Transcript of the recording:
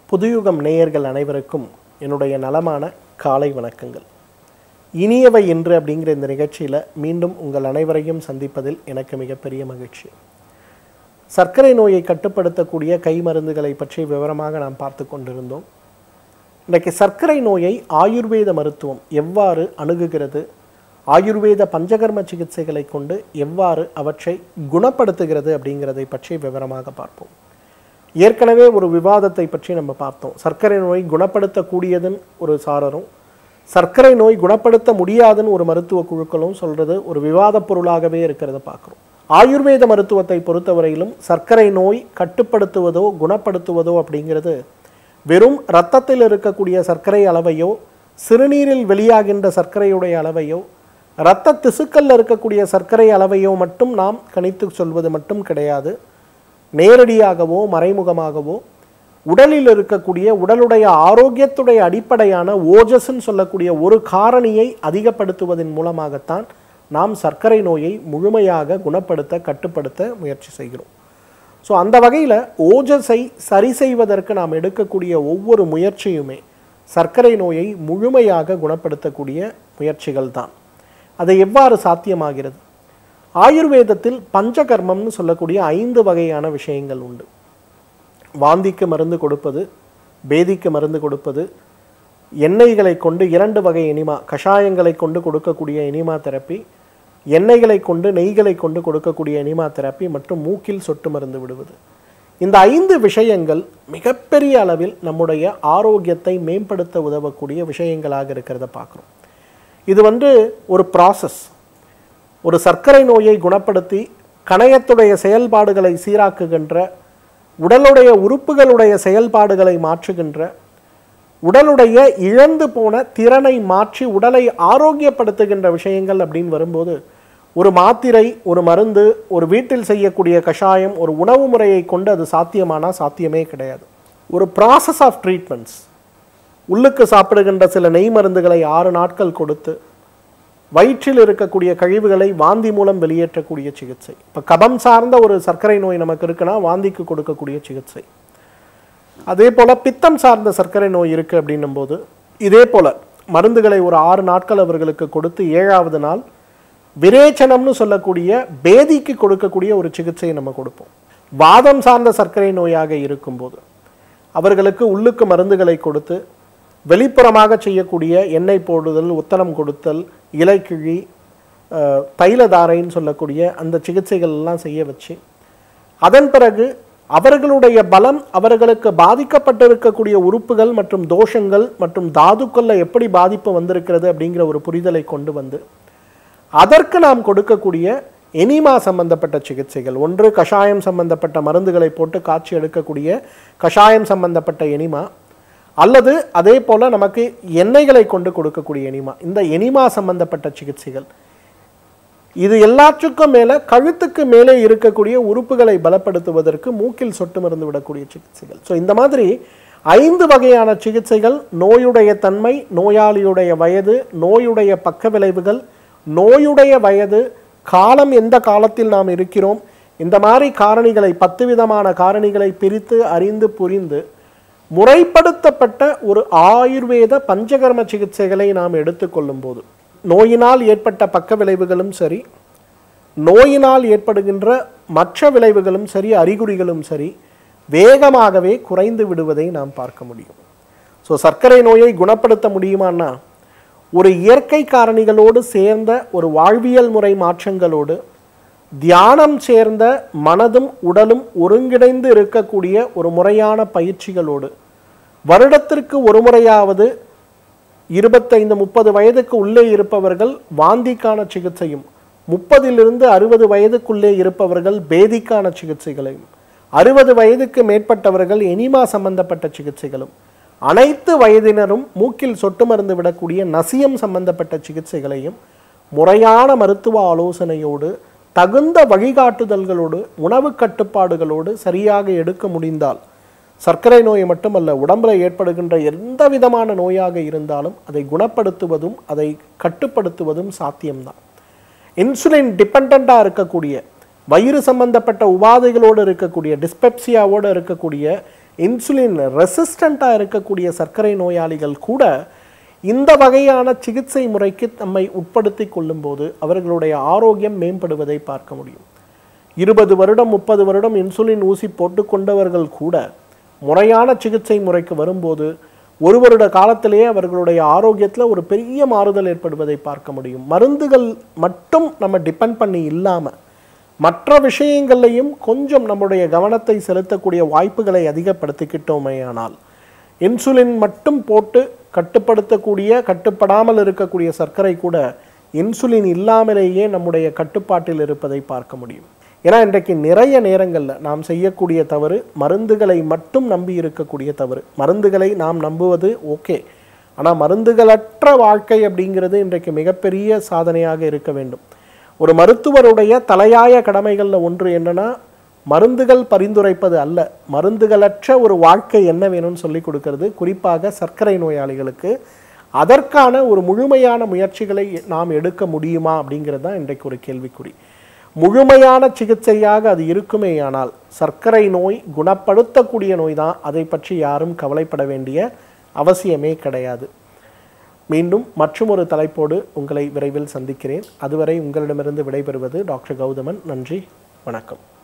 புதுயுகம் நேயர்கள் அனைவருக்கும் என்னுடைய நலமான காலை வணக்கங்கள் இனியவை என்று அப்படிங்கிற இந்த நிகழ்ச்சியில் மீண்டும் உங்கள் அனைவரையும் சந்திப்பதில் எனக்கு மிகப்பெரிய மகிழ்ச்சி சர்க்கரை நோயை கட்டுப்படுத்தக்கூடிய கை மருந்துகளை பற்றி விவரமாக நாம் பார்த்து கொண்டிருந்தோம் இன்றைக்கு சர்க்கரை நோயை ஆயுர்வேத மருத்துவம் எவ்வாறு அணுகுகிறது ஆயுர்வேத பஞ்சகர்ம சிகிச்சைகளை கொண்டு எவ்வாறு அவற்றை குணப்படுத்துகிறது அப்படிங்கிறதை பற்றி விவரமாக பார்ப்போம் ஏற்கனவே ஒரு விவாதத்தை பற்றி நம்ம பார்த்தோம் சர்க்கரை நோய் குணப்படுத்தக்கூடியதுன்னு ஒரு சாரரும் சர்க்கரை நோய் குணப்படுத்த முடியாதுன்னு ஒரு மருத்துவ குழுக்களும் சொல்றது ஒரு விவாதப் பொருளாகவே இருக்கிறத பார்க்குறோம் ஆயுர்வேத மருத்துவத்தை பொறுத்தவரையிலும் சர்க்கரை நோய் கட்டுப்படுத்துவதோ குணப்படுத்துவதோ அப்படிங்கிறது வெறும் இரத்தத்தில் இருக்கக்கூடிய சர்க்கரை அளவையோ சிறுநீரில் வெளியாகின்ற சர்க்கரையுடைய அளவையோ இரத்த திசுக்கல்ல இருக்கக்கூடிய சர்க்கரை அளவையோ மட்டும் நாம் கணித்து சொல்வது மட்டும் கிடையாது நேரடியாகவோ மறைமுகமாகவோ உடலில் இருக்கக்கூடிய உடலுடைய ஆரோக்கியத்துடைய அடிப்படையான ஓஜஸ்ன்னு சொல்லக்கூடிய ஒரு காரணியை அதிகப்படுத்துவதன் மூலமாகத்தான் நாம் சர்க்கரை நோயை முழுமையாக குணப்படுத்த கட்டுப்படுத்த முயற்சி செய்கிறோம் ஸோ அந்த வகையில் ஓஜஸை சரி செய்வதற்கு நாம் எடுக்கக்கூடிய ஒவ்வொரு முயற்சியுமே சர்க்கரை நோயை முழுமையாக குணப்படுத்தக்கூடிய முயற்சிகள் தான் அதை எவ்வாறு சாத்தியமாகிறது ஆயுர்வேதத்தில் பஞ்சகர்மம்னு சொல்லக்கூடிய ஐந்து வகையான விஷயங்கள் உண்டு வாந்திக்கு மருந்து கொடுப்பது பேதிக்கு மருந்து கொடுப்பது எண்ணெய்களை கொண்டு இரண்டு வகை எனிமா கஷாயங்களை கொண்டு கொடுக்கக்கூடிய எனிமா தெரப்பி எண்ணெய்களை கொண்டு நெய்களை கொண்டு கொடுக்கக்கூடிய எனிமா தெரப்பி மற்றும் மூக்கில் சொட்டு மருந்து விடுவது இந்த ஐந்து விஷயங்கள் மிகப்பெரிய அளவில் நம்முடைய ஆரோக்கியத்தை மேம்படுத்த உதவக்கூடிய விஷயங்களாக இருக்கிறத பார்க்குறோம் இது வந்து ஒரு ப்ராசஸ் ஒரு சர்க்கரை நோயை குணப்படுத்தி கணையத்துடைய செயல்பாடுகளை சீராக்குகின்ற உடலுடைய உறுப்புகளுடைய செயல்பாடுகளை மாற்றுகின்ற உடலுடைய இழந்து போன திறனை மாற்றி உடலை ஆரோக்கியப்படுத்துகின்ற விஷயங்கள் அப்படின்னு வரும்போது ஒரு மாத்திரை ஒரு மருந்து ஒரு வீட்டில் செய்யக்கூடிய கஷாயம் ஒரு உணவு முறையை கொண்டு அது சாத்தியமானா சாத்தியமே கிடையாது ஒரு ப்ராசஸ் ஆஃப் ட்ரீட்மெண்ட்ஸ் உள்ளுக்கு சாப்பிடுகின்ற சில நெய் மருந்துகளை ஆறு நாட்கள் கொடுத்து வயிற்றில் இருக்கக்கூடிய கழிவுகளை வாந்தி மூலம் வெளியேற்றக்கூடிய சிகிச்சை இப்போ கபம் சார்ந்த ஒரு சர்க்கரை நோய் நமக்கு இருக்குன்னா வாந்திக்கு கொடுக்கக்கூடிய சிகிச்சை அதே போல் பித்தம் சார்ந்த சர்க்கரை நோய் இருக்குது அப்படின்னும் போது இதே போல் மருந்துகளை ஒரு ஆறு நாட்கள் அவர்களுக்கு கொடுத்து ஏழாவது நாள் விரேச்சனம்னு சொல்லக்கூடிய பேதிக்கு கொடுக்கக்கூடிய ஒரு சிகிச்சையை நம்ம கொடுப்போம் வாதம் சார்ந்த சர்க்கரை நோயாக இருக்கும்போது அவர்களுக்கு உள்ளுக்கு மருந்துகளை கொடுத்து வெளிப்புறமாக செய்யக்கூடிய எண்ணெய் போடுதல் உத்தனம் கொடுத்தல் இலைக்கிழி அஹ், தைலதாரைன்னு சொல்லக்கூடிய அந்த சிகிச்சைகள் எல்லாம் செய்ய வச்சு அதன் பிறகு அவர்களுடைய பலம் அவர்களுக்கு பாதிக்கப்பட்டிருக்கக்கூடிய உறுப்புகள் மற்றும் தோஷங்கள் மற்றும் தாதுக்கள்ல எப்படி பாதிப்பு வந்திருக்கிறது அப்படிங்கிற ஒரு புரிதலை கொண்டு வந்து அதற்கு நாம் கொடுக்கக்கூடிய எனிமா சம்பந்தப்பட்ட சிகிச்சைகள் ஒன்று கஷாயம் சம்பந்தப்பட்ட மருந்துகளை போட்டு காய்ச்சி எடுக்கக்கூடிய கஷாயம் சம்பந்தப்பட்ட எனிமா அல்லது அதே போல நமக்கு எண்ணெய்களை கொண்டு கொடுக்கக்கூடிய எனிமா இந்த எனிமா சம்பந்தப்பட்ட சிகிச்சைகள் இது எல்லாத்துக்கும் மேல கழுத்துக்கு மேலே இருக்கக்கூடிய உறுப்புகளை பலப்படுத்துவதற்கு மூக்கில் சொட்டு மருந்து விடக்கூடிய சிகிச்சைகள் ஸோ இந்த மாதிரி ஐந்து வகையான சிகிச்சைகள் நோயுடைய தன்மை நோயாளியுடைய வயது நோயுடைய பக்க விளைவுகள் நோயுடைய வயது காலம் எந்த காலத்தில் நாம் இருக்கிறோம் இந்த மாதிரி காரணிகளை பத்து விதமான காரணிகளை பிரித்து அறிந்து புரிந்து முறைப்படுத்தப்பட்ட ஒரு ஆயுர்வேத பஞ்சகர்ம சிகிச்சைகளை நாம் எடுத்துக்கொள்ளும் போது நோயினால் ஏற்பட்ட பக்க விளைவுகளும் சரி நோயினால் ஏற்படுகின்ற மற்ற விளைவுகளும் சரி அறிகுறிகளும் சரி வேகமாகவே குறைந்து விடுவதை நாம் பார்க்க முடியும் ஸோ சர்க்கரை நோயை குணப்படுத்த முடியுமான்னா ஒரு இயற்கை காரணிகளோடு சேர்ந்த ஒரு வாழ்வியல் முறை மாற்றங்களோடு தியானம் சேர்ந்த மனதும் உடலும் ஒருங்கிணைந்து இருக்கக்கூடிய ஒரு முறையான பயிற்சிகளோடு வருடத்திற்கு ஒரு முறையாவது இருபத்தைந்து முப்பது வயதுக்கு உள்ளே இருப்பவர்கள் வாந்திக்கான சிகிச்சையும் முப்பதிலிருந்து அறுபது வயதுக்குள்ளே இருப்பவர்கள் பேதிக்கான சிகிச்சைகளையும் அறுபது வயதுக்கு மேற்பட்டவர்கள் எனிமா சம்பந்தப்பட்ட சிகிச்சைகளும் அனைத்து வயதினரும் மூக்கில் சொட்டு மருந்து விடக்கூடிய நசியம் சம்பந்தப்பட்ட சிகிச்சைகளையும் முறையான மருத்துவ ஆலோசனையோடு தகுந்த வழிகாட்டுதல்களோடு உணவு கட்டுப்பாடுகளோடு சரியாக எடுக்க முடிந்தால் சர்க்கரை நோய் மட்டுமல்ல உடம்புல ஏற்படுகின்ற எந்த விதமான நோயாக இருந்தாலும் அதை குணப்படுத்துவதும் அதை கட்டுப்படுத்துவதும் சாத்தியம்தான் இன்சுலின் டிபெண்ட்டாக இருக்கக்கூடிய வயிறு சம்பந்தப்பட்ட உபாதைகளோடு இருக்கக்கூடிய டிஸ்பெப்சியாவோடு இருக்கக்கூடிய இன்சுலின் ரெசிஸ்டண்ட்டாக இருக்கக்கூடிய சர்க்கரை நோயாளிகள் கூட இந்த வகையான சிகிச்சை முறைக்கு நம்மை உட்படுத்தி கொள்ளும்போது அவர்களுடைய ஆரோக்கியம் மேம்படுவதை பார்க்க முடியும் இருபது வருடம் முப்பது வருடம் இன்சுலின் ஊசி போட்டு கொண்டவர்கள் கூட முறையான சிகிச்சை முறைக்கு வரும்போது ஒரு வருட காலத்திலேயே அவர்களுடைய ஆரோக்கியத்தில் ஒரு பெரிய மாறுதல் ஏற்படுவதை பார்க்க முடியும் மருந்துகள் மட்டும் நம்ம டிபெண்ட் பண்ணி இல்லாமல் மற்ற விஷயங்கள்லையும் கொஞ்சம் நம்முடைய கவனத்தை செலுத்தக்கூடிய வாய்ப்புகளை அதிகப்படுத்திக்கிட்டோமேயானால் இன்சுலின் மட்டும் போட்டு கட்டுப்படுத்தக்கூடிய கட்டுப்படாமல் இருக்கக்கூடிய சர்க்கரை கூட இன்சுலின் இல்லாமலேயே நம்முடைய கட்டுப்பாட்டில் இருப்பதை பார்க்க முடியும் ஏன்னா இன்றைக்கு நிறைய நேரங்களில் நாம் செய்யக்கூடிய தவறு மருந்துகளை மட்டும் நம்பி இருக்கக்கூடிய தவறு மருந்துகளை நாம் நம்புவது ஓகே ஆனால் மருந்துகளற்ற வாழ்க்கை அப்படிங்கிறது இன்றைக்கு மிகப்பெரிய சாதனையாக இருக்க வேண்டும் ஒரு மருத்துவருடைய தலையாய கடமைகளில் ஒன்று என்னன்னா மருந்துகள் பரிந்துரைப்பது அல்ல மருந்துகளற்ற ஒரு வாழ்க்கை என்ன வேணும்னு சொல்லி கொடுக்கறது குறிப்பாக சர்க்கரை நோயாளிகளுக்கு அதற்கான ஒரு முழுமையான முயற்சிகளை நாம் எடுக்க முடியுமா அப்படிங்கிறது தான் இன்றைக்கு ஒரு கேள்விக்குறி முழுமையான சிகிச்சையாக அது இருக்குமேயானால் சர்க்கரை நோய் குணப்படுத்தக்கூடிய நோய் தான் அதை பற்றி யாரும் கவலைப்பட வேண்டிய அவசியமே கிடையாது மீண்டும் மற்றும் ஒரு தலைப்போடு உங்களை விரைவில் சந்திக்கிறேன் அதுவரை உங்களிடமிருந்து விடைபெறுவது டாக்டர் கௌதமன் நன்றி வணக்கம்